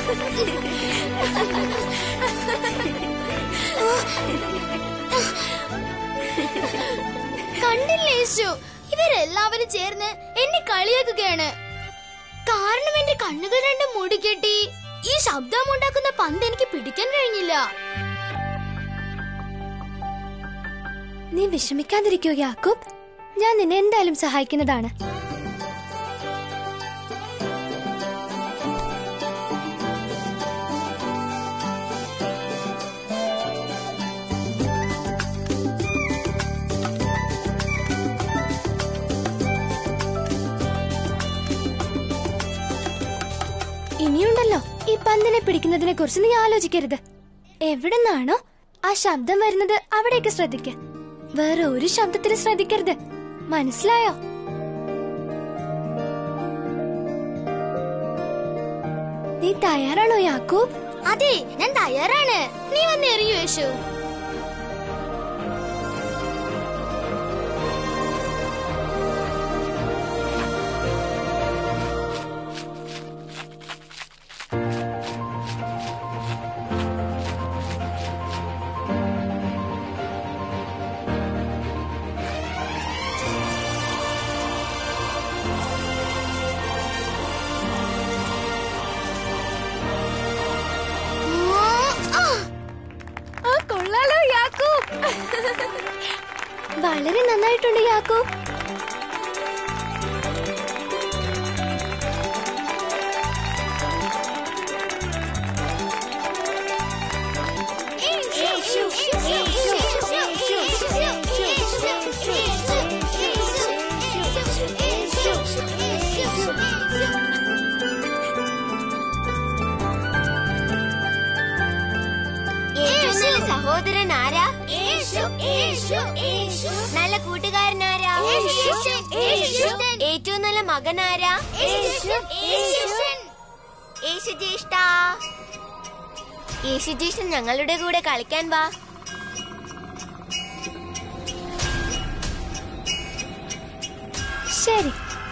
കണ്ടില്ലേ യേശു ഇവരെല്ലാവരും ചേർന്ന് എന്നെ കളിയാക്കുകയാണ് കാരണം എന്റെ കണ്ണുകൾ രണ്ടും മൂടിക്കെട്ടി ഈ ശബ്ദമുണ്ടാക്കുന്ന പന്ത് എനിക്ക് പിടിക്കാൻ കഴിഞ്ഞില്ല നീ വിഷമിക്കാതിരിക്കൂ യാക്കൂബ് ഞാൻ നിന്നെ എന്തായാലും സഹായിക്കുന്നതാണ് ഇനിയുണ്ടല്ലോ ഈ പന്തിനെ പിടിക്കുന്നതിനെ കുറിച്ച് നീ ആലോചിക്കരുത് എവിടെന്നാണോ ആ ശബ്ദം വരുന്നത് അവിടേക്ക് ശ്രദ്ധിക്ക വേറെ ഒരു ശബ്ദത്തിൽ ശ്രദ്ധിക്കരുത് മനസ്സിലായോ നീ തയ്യാറാണോ യാക്കൂബ് അതെ ഞാൻ തയ്യാറാണ് നീ വന്ന് എറിയൂ യേശു ആ കൊള്ളാലോ യാക്കൂബ് വളരെ നന്നായിട്ടുണ്ട് യാക്കൂബ് ഏറ്റവും നല്ല സഹോദരൻ ആരാ നല്ല കൂട്ടുകാരൻ ആരാ ഏറ്റവും നല്ല മകൻ ആരാ യേശു ജ്യേഷ്ഠ യേശു ജ്യേഷ്ഠൻ ഞങ്ങളുടെ കൂടെ കളിക്കാൻ വാ ശരി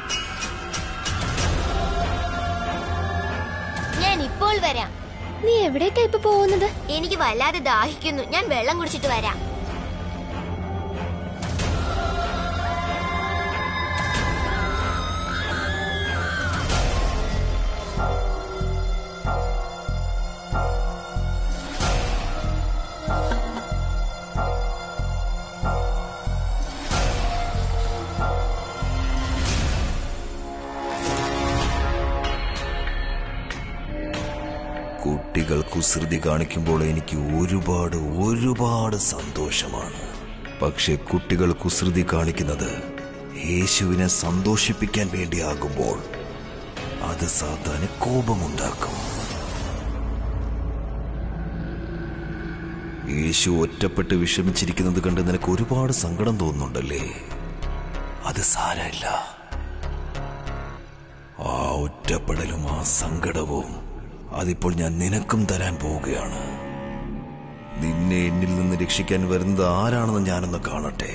ഞാൻ ഇപ്പോൾ വരാം നീ എവിടേക്കാ ഇപ്പൊ പോകുന്നത് എനിക്ക് വല്ലാതെ ദാഹിക്കുന്നു ഞാൻ വെള്ളം കുടിച്ചിട്ട് വരാം കുട്ടികൾ കുസൃതി കാണിക്കുമ്പോൾ എനിക്ക് ഒരുപാട് ഒരുപാട് സന്തോഷമാണ് പക്ഷെ കുട്ടികൾ കുസൃതി കാണിക്കുന്നത് യേശുവിനെ സന്തോഷിപ്പിക്കാൻ വേണ്ടിയാകുമ്പോൾ അത് സാത്താന് കോപമുണ്ടാക്കും യേശു ഒറ്റപ്പെട്ട് വിഷമിച്ചിരിക്കുന്നത് കണ്ട് നിനക്ക് ഒരുപാട് സങ്കടം തോന്നുന്നുണ്ടല്ലേ അത് സാരമില്ല ആ ഒറ്റപ്പെടലും ആ സങ്കടവും അതിപ്പോൾ ഞാൻ നിനക്കും തരാൻ പോവുകയാണ് നിന്നെ എന്നിൽ നിന്ന് രക്ഷിക്കാൻ വരുന്നത് ആരാണെന്ന് ഞാനൊന്ന് കാണട്ടെ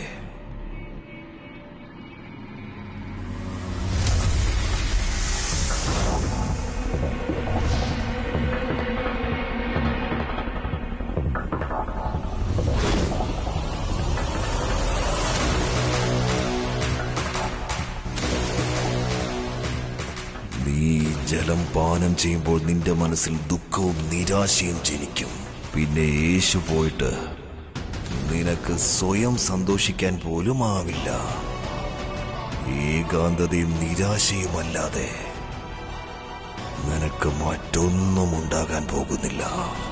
നീ ഈ ജലം പാനം ചെയ്യുമ്പോൾ നിന്റെ മനസ്സിൽ ദുഃഖവും നിരാശയും ജനിക്കും പിന്നെ യേശു പോയിട്ട് നിനക്ക് സ്വയം സന്തോഷിക്കാൻ പോലും ആവില്ല ഏകാന്തതയും നിരാശയുമല്ലാതെ നിനക്ക് മറ്റൊന്നും ഉണ്ടാകാൻ പോകുന്നില്ല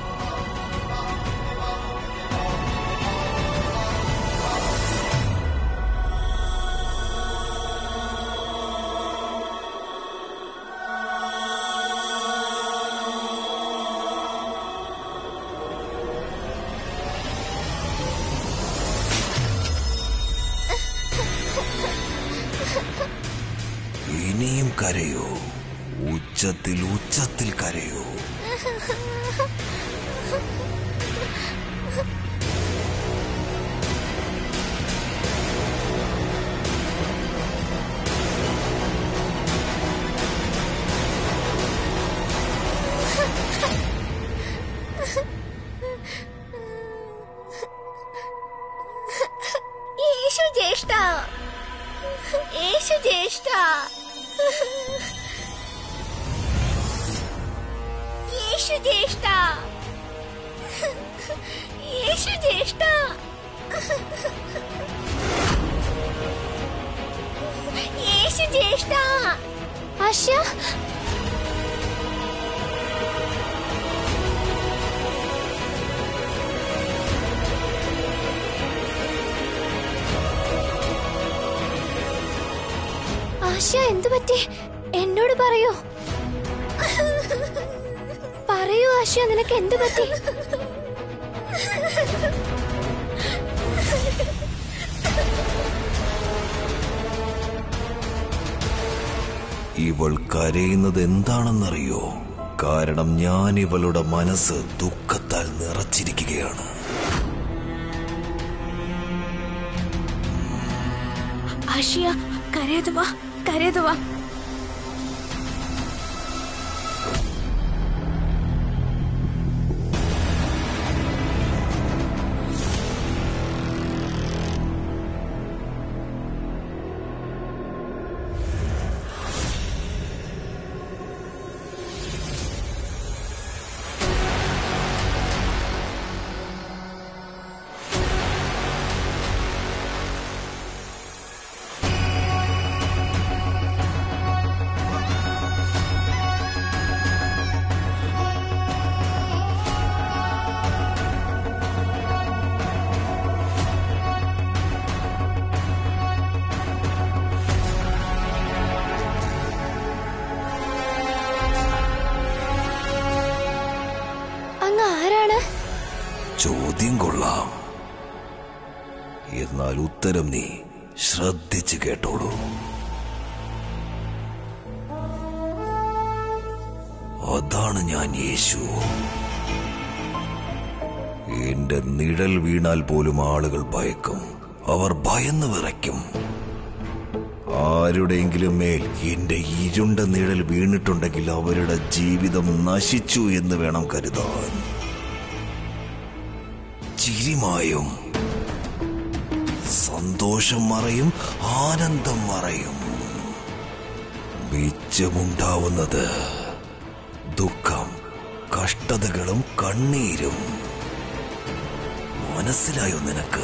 ഇനിയും കരയോ ഉച്ചത്തിൽ ഉച്ചത്തിൽ കരയോ യേശു ജ്യേഷ്ഠ യേശു ജ്യേഷ്ഠ യേശു ജ്യേഷ്ഠ ആശ ആശ എന്തു പറ്റി എന്നോട് പറയൂ പറയൂ ആശ നിനക്ക് എന്തു പറ്റി ഇവൾ കരയുന്നത് എന്താണെന്നറിയോ കാരണം ഞാൻ ഇവളുടെ മനസ്സ് ദുഃഖത്താൽ നിറച്ചിരിക്കുകയാണ് ആഷിയ കരയത് വാ കരയത് വാ അങ്ങ് ആരാണ് ചോദ്യം കൊള്ളാം എന്നാൽ ഉത്തരം നീ ശ്രദ്ധിച്ചു കേട്ടോളൂ അതാണ് ഞാൻ യേശു എന്റെ നിഴൽ വീണാൽ പോലും ആളുകൾ ഭയക്കും അവർ ഭയന്ന് വിറയ്ക്കും ആരുടെയെങ്കിലും മേൽ എന്റെ ഇരുണ്ട നിഴൽ വീണിട്ടുണ്ടെങ്കിൽ അവരുടെ ജീവിതം നശിച്ചു എന്ന് വേണം കരുതാൻ ചിരിമായും സന്തോഷം മറയും ആനന്ദം മറയും മിച്ചമുണ്ടാവുന്നത് ദുഃഖം കഷ്ടതകളും കണ്ണീരും മനസ്സിലായോ നിനക്ക്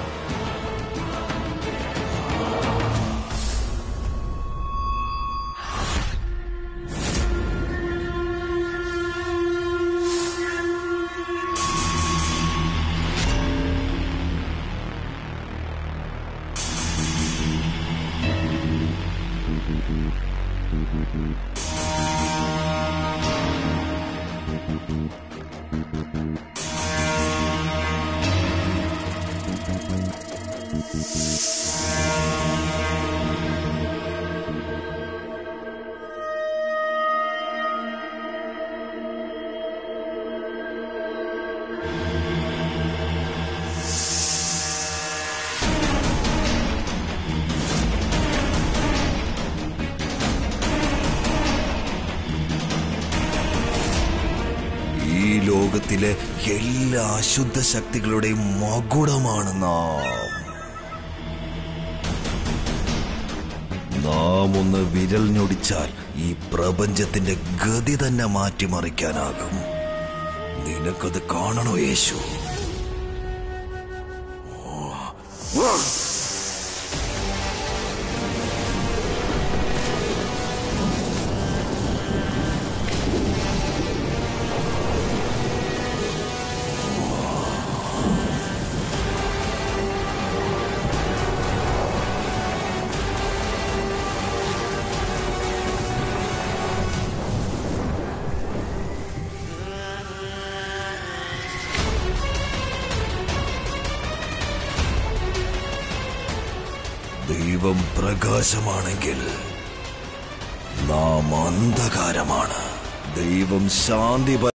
ഈ ലോകത്തിലെ എല്ലാ അശുദ്ധ ശക്തികളുടെയും മകുടമാണ് നാം നാം ഒന്ന് വിരൽ ഞൊടിച്ചാൽ ഈ പ്രപഞ്ചത്തിന്റെ ഗതി തന്നെ മാറ്റിമറിക്കാനാകും നിനക്കത് കാണണോ യേശു ദൈവം പ്രകാശമാണെങ്കിൽ നാം അന്ധകാരമാണ് ദൈവം ശാന്തി